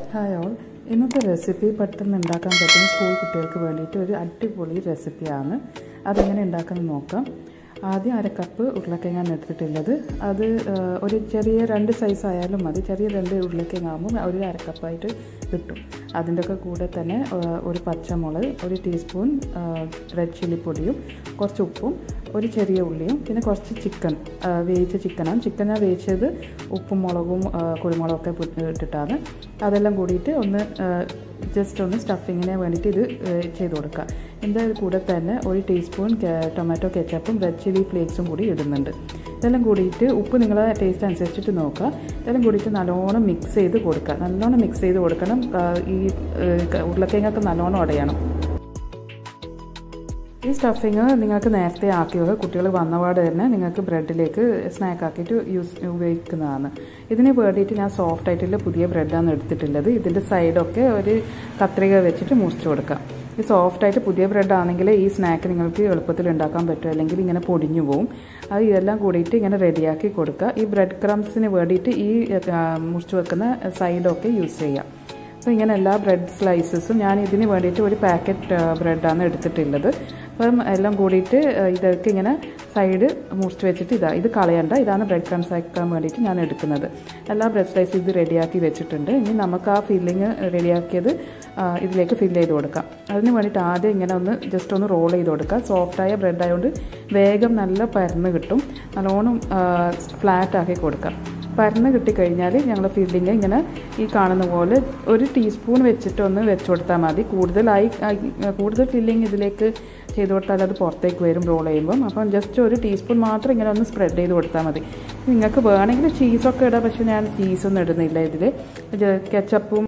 hi all ഇന്നത്തെ recipe പെട്ടെന്ന് ഉണ്ടാക്കാൻ പറ്റുന്ന സ്കൂൾ കുട്ടികൾക്ക് വേണ്ടിയിട്ട് ഒരു അടിപൊളി റെസിപ്പിയാണ് അതെങ്ങനെ ഉണ്ടാക്കുന്നത് നോക്കാം ആദ്യം അര കപ്പ് ഉരുളക്കിഴങ്ങാണ് എടുത്തിട്ടുള്ളത് അത് ആ, ഒരു ചെറിയ രണ്ട് സൈസ് ആയാലും മതി ചെറിയ രണ്ട് ഉരുളക്കിഴങ്ങാകുമ്പോൾ ഒരു അര കപ്പായിട്ട് കിട്ടും അതിൻ്റെ ഒക്കെ കൂടെ തന്നെ ആ, ഒരു പച്ചമുളക് ഒരു ടീസ്പൂൺ ആ, റെഡ് ചില്ലി പൊടിയും കുറച്ച് ഉപ്പും ഒരു ചെറിയ ഉള്ളിയും പിന്നെ കുറച്ച് ചിക്കൻ ആ, വേവിച്ച ചിക്കനാണ് ചിക്കൻ ഞാൻ വേവിച്ചത് ഉപ്പും മുളകും ആ, കുരുമുളകും ഒക്കെ പുട്ട് ഇട്ടിട്ടാണ് അതെല്ലാം കൂടിയിട്ട് ഒന്ന് ജസ്റ്റ് ഒന്ന് സ്റ്റഫിങ്ങിന് വേണ്ടിയിട്ട് ഇത് ആ, ചെയ്ത് കൊടുക്കുക ഇതിൻ്റെ കൂടെ തന്നെ ഒരു ടീസ്പൂൺ ടൊമാറ്റോ കെച്ചപ്പും റെഡ് ചില്ലി ഫ്ലേക്സും കൂടി ഇടുന്നുണ്ട് ഇതെല്ലാം കൂടിയിട്ട് ഉപ്പ് നിങ്ങളെ ടേസ്റ്റ് അനുസരിച്ചിട്ട് നോക്കുക ഇതെല്ലാം കൂടിയിട്ട് നല്ലോണം മിക്സ് ചെയ്ത് കൊടുക്കുക നല്ലോണം മിക്സ് ചെയ്ത് കൊടുക്കണം ആ, ഈ ആ, ഉരുളക്കിഴങ്ങൊക്കെ നല്ലോണം ഉടയണം ഈ സ്റ്റഫിങ് നിങ്ങൾക്ക് നേരത്തെ ആക്കി വെക്കുക കുട്ടികൾ വന്നപാട് തന്നെ നിങ്ങൾക്ക് ബ്രെഡിലേക്ക് സ്നാക്ക് ആക്കിയിട്ട് യൂസ് ഉപയോഗിക്കുന്നതാണ് ഇതിന് വേണ്ടിയിട്ട് ഞാൻ സോഫ്റ്റ് ആയിട്ടുള്ള പുതിയ ബ്രെഡാണ് എടുത്തിട്ടുള്ളത് ഇതിൻ്റെ സൈഡൊക്കെ ഒരു കത്രിക വെച്ചിട്ട് മുറിച്ച് കൊടുക്കാം ഈ സോഫ്റ്റ് ആയിട്ട് പുതിയ ബ്രെഡ് ആണെങ്കിൽ ഈ സ്നാക്ക് നിങ്ങൾക്ക് എളുപ്പത്തിൽ ഉണ്ടാക്കാൻ പറ്റും അല്ലെങ്കിൽ ഇങ്ങനെ പൊടിഞ്ഞു പോകും അത് ഇതെല്ലാം കൂടിയിട്ട് ഇങ്ങനെ റെഡിയാക്കി കൊടുക്കുക ഈ ബ്രെഡ് ക്രംസിന് വേണ്ടിയിട്ട് ഈ ആ, മുറിച്ച് വെക്കുന്ന സൈഡൊക്കെ യൂസ് ചെയ്യാം അപ്പോൾ ഇങ്ങനെ എല്ലാ ബ്രെഡ് സ്ലൈസസും ഞാൻ ഇതിന് വേണ്ടിയിട്ട് ഒരു പാക്കറ്റ് ബ്രെഡാണ് എടുത്തിട്ടുള്ളത് അപ്പം എല്ലാം കൂടിയിട്ട് ആ, ഇതൊക്കെ ഇങ്ങനെ സൈഡ് മുറിച്ച് വെച്ചിട്ട് ഇതാ ഇത് കളയണ്ട ഇതാണ് ബ്രെഡ് ക്രംസ് ആക്കാൻ വേണ്ടിയിട്ട് ഞാൻ എടുക്കുന്നത് എല്ലാ ബ്രെഡ് സ്ലൈസ് ഇത് റെഡിയാക്കി വെച്ചിട്ടുണ്ട് ഇനി നമുക്ക് ആ ഫില്ലിങ് റെഡിയാക്കിയത് ആ, ഇതിലേക്ക് ഫില്ല് ചെയ്ത് കൊടുക്കാം അതിന് വേണ്ടിയിട്ട് ആദ്യം ഇങ്ങനെ ഒന്ന് ജസ്റ്റ് ഒന്ന് റോൾ ചെയ്ത് കൊടുക്കുക സോഫ്റ്റായ ബ്രെഡ് ആയതുകൊണ്ട് വേഗം നല്ല പരന്ന് കിട്ടും നല്ലോണം ഫ്ലാറ്റ് ആക്കി കൊടുക്കാം പരന്ന് കിട്ടിക്കഴിഞ്ഞാൽ ഞങ്ങൾ ഫില്ലിങ് ഇങ്ങനെ ഈ കാണുന്ന പോലെ ഒരു ടീസ്പൂൺ വെച്ചിട്ട് ഒന്ന് വെച്ച് കൊടുത്താൽ മതി കൂടുതലായി ആയി- കൂടുതൽ ഫില്ലിങ് ഇതിലേക്ക് ചെയ്ത് കൊടുത്താൽ അത് പുറത്തേക്ക് വരും റോൾ ചെയ്യുമ്പം അപ്പം ജസ്റ്റ് ഒരു ടീസ്പൂൺ മാത്രം ഇങ്ങനെ ഒന്ന് സ്പ്രെഡ് ചെയ്ത് കൊടുത്താൽ മതി നിങ്ങൾക്ക് വേണമെങ്കിൽ ചീസൊക്കെ ഇടാം പക്ഷെ ഞാൻ ചീസൊന്നും ഇടുന്നില്ല ഇതിൽ കെച്ചപ്പും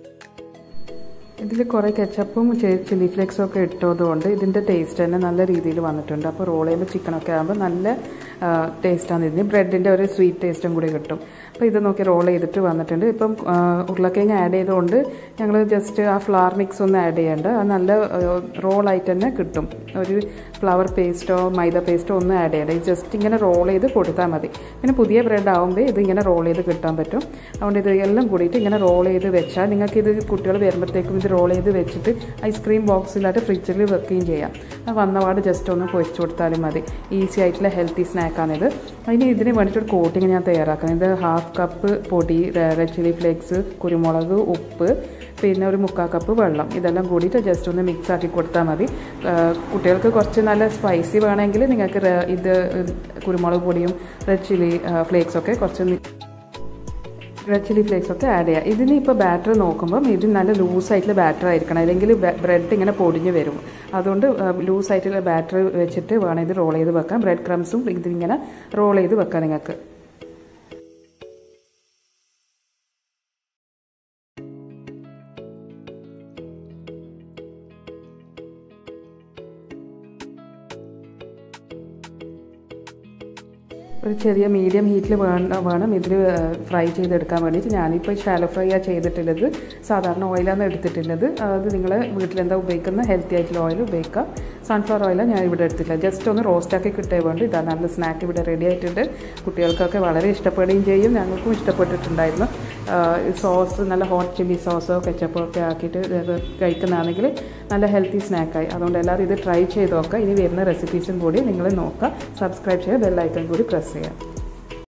ഇതിൽ കുറേ കെച്ചപ്പും ചില്ലി ഫ്ലേക്സും ഒക്കെ ഇട്ടതുകൊണ്ട് ഇതിൻ്റെ ടേസ്റ്റ് തന്നെ നല്ല രീതിയിൽ വന്നിട്ടുണ്ട് അപ്പോൾ റോൾ ചെയ്യുമ്പോൾ ചിക്കനൊക്കെ ആകുമ്പോൾ നല്ല ടേസ്റ്റാണ് ഇതിന് ബ്രെഡിൻ്റെ ഒരു സ്വീറ്റ് ടേസ്റ്റും കൂടി കിട്ടും അപ്പോൾ ഇത് നോക്കി റോൾ ചെയ്തിട്ട് വന്നിട്ടുണ്ട് ഇപ്പം ആ, ഉരുളക്കിഴങ്ങ് ആഡ് ചെയ്തുകൊണ്ട് ഞങ്ങൾ ജസ്റ്റ് ആ ഫ്ലവർ മിക്സ് ഒന്നും ആഡ് ചെയ്യേണ്ട അത് നല്ല റോളായിട്ട് തന്നെ കിട്ടും ഒരു ഫ്ലവർ പേസ്റ്റോ മൈദ പേസ്റ്റോ ഒന്നും ആഡ് ചെയ്യേണ്ട ഇത് ജസ്റ്റ് ഇങ്ങനെ റോൾ ചെയ്ത് കൊടുത്താൽ മതി പിന്നെ പുതിയ ബ്രെഡ് ആകുമ്പോൾ ഇത് ഇങ്ങനെ റോൾ ചെയ്ത് കിട്ടാൻ പറ്റും അതുകൊണ്ട് ഇത് എല്ലാം കൂടിയിട്ട് ഇങ്ങനെ റോൾ ചെയ്ത് വെച്ചാൽ നിങ്ങൾക്ക് ഇത് കുട്ടികൾ വരുമ്പോഴത്തേക്കും ഇത് റോൾ ചെയ്ത് വെച്ചിട്ട് ഐസ്ക്രീം ബോക്സിലായിട്ട് ഫ്രിഡ്ജിൽ വെക്കുകയും ചെയ്യാം അത് വന്നപാട് ജസ്റ്റ് ഒന്ന് പൊരിച്ചു കൊടുത്താലും മതി ഈസി ആയിട്ടുള്ള ഹെൽത്തി സ്നാക്കാണിത് അതിന് ഇതിന് വേണ്ടിയിട്ട് ഒരു കോട്ടിങ് ഞാൻ തയ്യാറാക്കുന്നത് ഇത് ഹാഫ് കപ്പ് പൊടി റെഡ് ചില്ലി ഫ്ലേക്സ് കുരുമുളക് ഉപ്പ് പിന്നെ ഒരു മുക്കാൽ കപ്പ് വെള്ളം ഇതെല്ലാം കൂടിയിട്ട് ജസ്റ്റ് ഒന്ന് മിക്സ് ആക്കി കൊടുത്താൽ മതി ആ, കുട്ടികൾക്ക് കുറച്ച് നല്ല സ്പൈസി വേണമെങ്കിൽ നിങ്ങൾക്ക് റെ- ഇത് കുരുമുളക് പൊടിയും റെഡ് ചില്ലി ഫ്ലേക്സൊക്കെ കുറച്ച് മി- റെഡ് ചില്ലി ഫ്ലേക്സ് ഒക്കെ ആഡ് ചെയ്യുക ഇതിന് ഇപ്പോൾ ബാറ്റർ നോക്കുമ്പം ഇത് നല്ല ലൂസായിട്ടുള്ള ബാറ്റർ ആയിരിക്കണം അല്ലെങ്കിൽ ബ്രെഡ് ഇങ്ങനെ പൊടിഞ്ഞ് വരും അതുകൊണ്ട് ലൂസായിട്ടുള്ള ബാറ്റർ വെച്ചിട്ട് വേണം ഇത് റോൾ ചെയ്ത് വെക്കാം ബ്രെഡ് ക്രംസും ഇതിങ്ങനെ റോൾ ചെയ്ത് വെക്കാം നിങ്ങൾക്ക് ഒരു ചെറിയ മീഡിയം ഹീറ്റിൽ വേണം വേണം ഇതിൽ ഫ്രൈ ചെയ്തെടുക്കാൻ വേണ്ടിയിട്ട് ഞാനിപ്പോൾ ഷാലോ ഫ്രൈ ആ ചെയ്തിട്ടുള്ളത് സാധാരണ ഓയിലാണ് എടുത്തിട്ടുള്ളത് അത് നിങ്ങൾ വീട്ടിലെന്താ ഉപയോഗിക്കുന്ന ഹെൽത്തി ആയിട്ടുള്ള ഓയിൽ ഉപയോഗിക്കുക സൺഫ്ലവർ ഓയിലാണ് ഞാൻ ഇവിടെ എടുത്തില്ല ജസ്റ്റ് ഒന്ന് റോസ്റ്റാക്കി കിട്ടിയ വേണ്ടി ഇതാ നല്ല സ്നാക്ക് ഇവിടെ റെഡി ആയിട്ടുണ്ട് കുട്ടികൾക്കൊക്കെ വളരെ ഇഷ്ടപ്പെടുകയും ചെയ്യും ഞങ്ങൾക്കും ഇഷ്ടപ്പെട്ടിട്ടുണ്ടായിരുന്നു സോസ് നല്ല ഹോട്ട് ചില്ലി സോസോ കെച്ചപ്പോ ഒക്കെ ആക്കിയിട്ട് ഇത് കഴിക്കുന്നതാണെങ്കിൽ നല്ല ഹെൽത്തി സ്നാക്കായി അതുകൊണ്ട് എല്ലാവരും ഇത് ട്രൈ ചെയ്ത് നോക്കുക ഇനി വരുന്ന റെസിപ്പീസും കൂടി നിങ്ങൾ നോക്കുക സബ്സ്ക്രൈബ് ചെയ്യുക ബെല്ലൈക്കൺ കൂടി പ്രസ് ചെയ്യുക